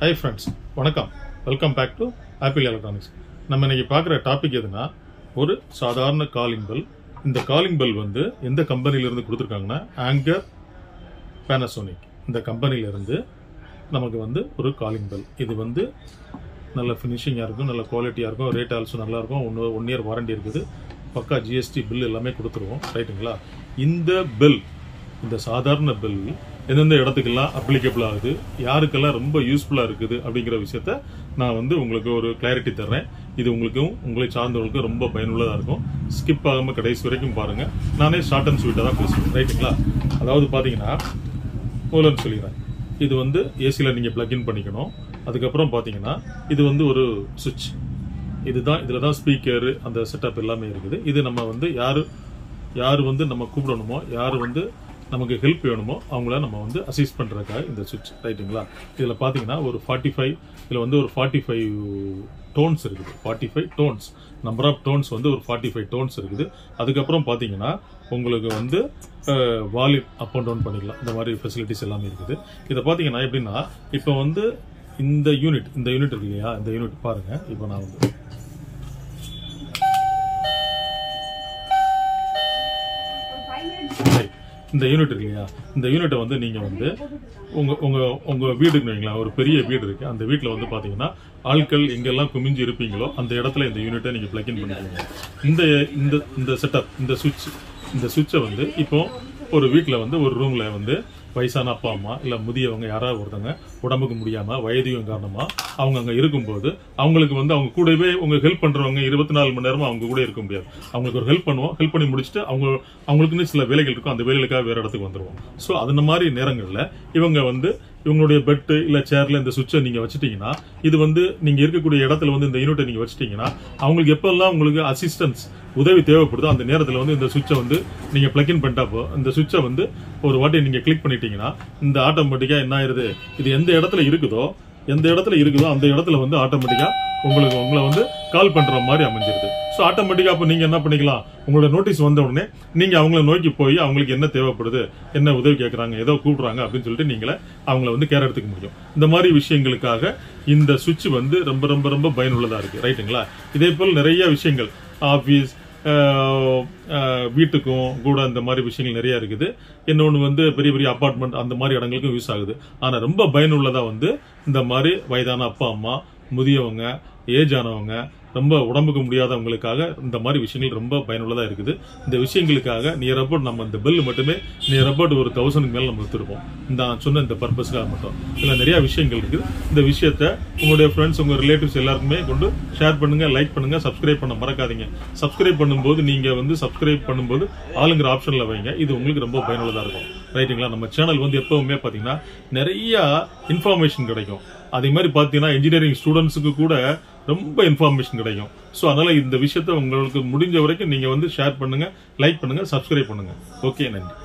High friends வணக்கம் welcome back to Apple Electronics நம்ம இன்னைக்கு பார்க்குற டாபிக் எதுனா ஒரு சாதாரண காலிங் பெல் இந்த காலிங் பெல் வந்து எந்த கம்பெனிலேருந்து கொடுத்துருக்காங்கன்னா ஆங்கர் பேனசோனிக் இந்த கம்பெனிலேருந்து நமக்கு வந்து ஒரு காலிங் பெல் இது வந்து நல்ல ஃபினிஷிங்காக இருக்கும் நல்ல குவாலிட்டியாக இருக்கும் ரேட் ஆல்சோ நல்லா இருக்கும் ஒன்று ஒன் இயர் வாரண்டி இருக்குது பக்கா ஜிஎஸ்டி பில் எல்லாமே கொடுத்துருவோம் ரைட்டுங்களா இந்த பெல் இந்த சாதாரண பெல் எந்தெந்த இடத்துக்கெல்லாம் அப்ளிகபிள் ஆகுது யாருக்கெல்லாம் ரொம்ப யூஸ்ஃபுல்லாக இருக்குது அப்படிங்கிற விஷயத்த நான் வந்து உங்களுக்கு ஒரு கிளாரிட்டி தர்றேன் இது உங்களுக்கும் உங்களை சார்ந்தவங்களுக்கும் ரொம்ப பயனுள்ளதாக இருக்கும் ஸ்கிப் ஆகாமல் கடைசி வரைக்கும் பாருங்கள் நானே ஷார்ட் அண்ட் ஸ்வீட்டாக தான் பேசுவேன் ரைட்டுங்களா அதாவது பார்த்தீங்கன்னா மூலன்னு சொல்லிடுறேன் இது வந்து ஏசியில் நீங்கள் பிளக்இன் பண்ணிக்கணும் அதுக்கப்புறம் பார்த்தீங்கன்னா இது வந்து ஒரு சுவிட்ச் இதுதான் இதில் தான் ஸ்பீக்கரு அந்த செட்டப் எல்லாமே இருக்குது இது நம்ம வந்து யார் யார் வந்து நம்ம கூப்பிடணுமோ யார் வந்து நமக்கு ஹெல்ப் வேணுமோ அவங்கள நம்ம வந்து அசிஸ்ட் பண்ணுறதுக்காக இந்த சுவிட்ச் ரைட்டுங்களா இதில் பார்த்தீங்கன்னா ஒரு ஃபார்ட்டி ஃபைவ் இதில் வந்து ஒரு ஃபார்ட்டி ஃபைவ் டோன்ஸ் இருக்குது forty five tones number of tones வந்து ஒரு ஃபார்ட்டி ஃபைவ் டோன்ஸ் இருக்குது அதுக்கப்புறம் பார்த்தீங்கன்னா உங்களுக்கு வந்து வால்யூம் அப் அண்ட் டவுன் பண்ணிக்கலாம் இந்த மாதிரி ஃபெசிலிட்டிஸ் எல்லாமே இருக்குது இதை பார்த்தீங்கன்னா எப்படின்னா இப்போ வந்து இந்த யூனிட் இந்த யூனிட் இருக்கு இல்லையா இந்த யூனிட் பாருங்க இப்போ நான் வந்து Right. இந்த யூனிட் இருக்கு இல்லையா இந்த யூனிட்டை வந்து நீங்க வந்து உங்க உங்க உங்க வீடுக்கு வைங்களா ஒரு பெரிய வீடு இருக்கு அந்த வீட்டில் வந்து பாத்தீங்கன்னா ஆட்கள் எங்கெல்லாம் குமிஞ்சு இருப்பீங்களோ அந்த இடத்துல இந்த யூனிட்டை நீங்க பிளக் இன் பண்ணிக்கோங்க இந்த இந்த இந்த செட்டப் இந்த சுவிட்ச் இந்த சுவிட்சை வந்து இப்போ ஒரு வீட்டில் வந்து ஒரு ரூம்ல வந்து வயசான அப்பா அம்மா இல்லை முதியவங்க யாராவது ஒருத்தவங்க உடம்புக்கு முடியாம வயதியும் காரணமா அவங்க அங்கே இருக்கும்போது அவங்களுக்கு வந்து அவங்க கூடவே உங்க ஹெல்ப் பண்றவங்க இருபத்தி நாலு மணி நேரமா அவங்க கூட இருக்க முடியாது அவங்களுக்கு ஒரு ஹெல்ப் பண்ணுவோம் ஹெல்ப் பண்ணி முடிச்சுட்டு அவங்க அவங்களுக்குன்னு சில வேலைகள் இருக்கும் அந்த வேலைகளுக்காக வேற இடத்துக்கு வந்துருவோம் ஸோ அந்த மாதிரி நேரங்களில் இவங்க வந்து இவங்களுடைய பெட்டு இல்ல சேர்ல இந்த சுவிட்சை நீங்க வச்சுட்டீங்கன்னா இது வந்து நீங்க இருக்கக்கூடிய இடத்துல வந்து இந்த யூனிட்டை நீங்க வச்சுட்டீங்கன்னா அவங்களுக்கு எப்பெல்லாம் உங்களுக்கு அசிஸ்டன்ஸ் உதவி தேவைப்படுதோ அந்த நேரத்தில் வந்து இந்த சுவிட்சை வந்து நீங்க பிளக் இன் பண்ணிட்டப்போ இந்த சுவிட்சை வந்து ஒரு வாட்டி நீங்க கிளிக் பண்ணிட்டீங்கன்னா இந்த ஆட்டோமேட்டிக்கா என்ன ஆயிருது இது எந்த இடத்துல இருக்குதோ எந்த இடத்துல இருக்குதோ அந்த இடத்துல வந்து ஆட்டோமேட்டிக்கா உங்களுக்கு உங்களை வந்து கால் பண்ற மாதிரி அமைஞ்சிருது ஸோ ஆட்டோமேட்டிக்கா அப்போ நீங்க என்ன பண்ணிக்கலாம் உங்களோட நோட்டீஸ் வந்த உடனே நீங்க அவங்கள நோக்கி போய் அவங்களுக்கு என்ன தேவைப்படுது என்ன உதவி கேட்கறாங்க ஏதோ கூப்பிடுறாங்க அப்படின்னு சொல்லிட்டு நீங்களே அவங்கள வந்து கேர் எடுத்துக்க முடியும் இந்த மாதிரி விஷயங்களுக்காக இந்த சுவிட்ச் வந்து ரொம்ப ரொம்ப ரொம்ப பயனுள்ளதா இருக்கு ரைட்டுங்களா இதே போல் நிறைய விஷயங்கள் ஆபீஸ் வீட்டுக்கும் கூட இந்த மாதிரி விஷயங்கள் நிறைய இருக்குது இன்னொன்று வந்து பெரிய பெரிய அப்பார்ட்மெண்ட் அந்த மாதிரி இடங்களுக்கும் யூஸ் ஆகுது ஆனால் ரொம்ப பயனுள்ளதா வந்து இந்த மாதிரி வயதான அப்பா அம்மா முதியவங்க ஏஜ் ஆனவங்க ரொம்ப உடம்புக்கு முடியாதவங்களுக்காக இந்த மாதிரி விஷயங்கள் ரொம்ப பயனுள்ளதா இருக்குது இந்த விஷயங்களுக்காக நியர் அபவுட் நம்ம இந்த பில் மட்டுமே நியர் அபவுட் ஒரு தௌசண்ட்க்கு மேல நம்ம எடுத்துருப்போம் இந்த நான் சொன்ன இந்த பர்பஸ்க்காக மட்டும் இதுல நிறைய விஷயங்கள் இருக்குது இந்த விஷயத்த உங்களுடைய ஃப்ரெண்ட்ஸ் உங்க ரிலேட்டிவ்ஸ் எல்லாருக்குமே கொண்டு ஷேர் பண்ணுங்க லைக் பண்ணுங்க சப்ஸ்கிரைப் பண்ண மறக்காதீங்க சப்ஸ்கிரைப் பண்ணும்போது நீங்க வந்து சப்ஸ்கிரைப் பண்ணும்போது ஆளுங்கிற ஆப்ஷன்ல வைங்க இது உங்களுக்கு ரொம்ப பயனுள்ளதா இருக்கும் ரைட்டுங்களா நம்ம சேனல் வந்து எப்பவுமே பாத்தீங்கன்னா நிறைய இன்ஃபர்மேஷன் கிடைக்கும் அதே மாதிரி பாத்தீங்கன்னா இன்ஜினியரிங் ஸ்டூடெண்ட்ஸுக்கு கூட ரொம்ப இன்ஃபர்மேஷன் கிடைக்கும் ஸோ அதனால இந்த விஷயத்த உங்களுக்கு முடிஞ்ச வரைக்கும் நீங்க வந்து ஷேர் பண்ணுங்க லைக் பண்ணுங்க சப்ஸ்கிரைப் பண்ணுங்க ஓகே நன்றி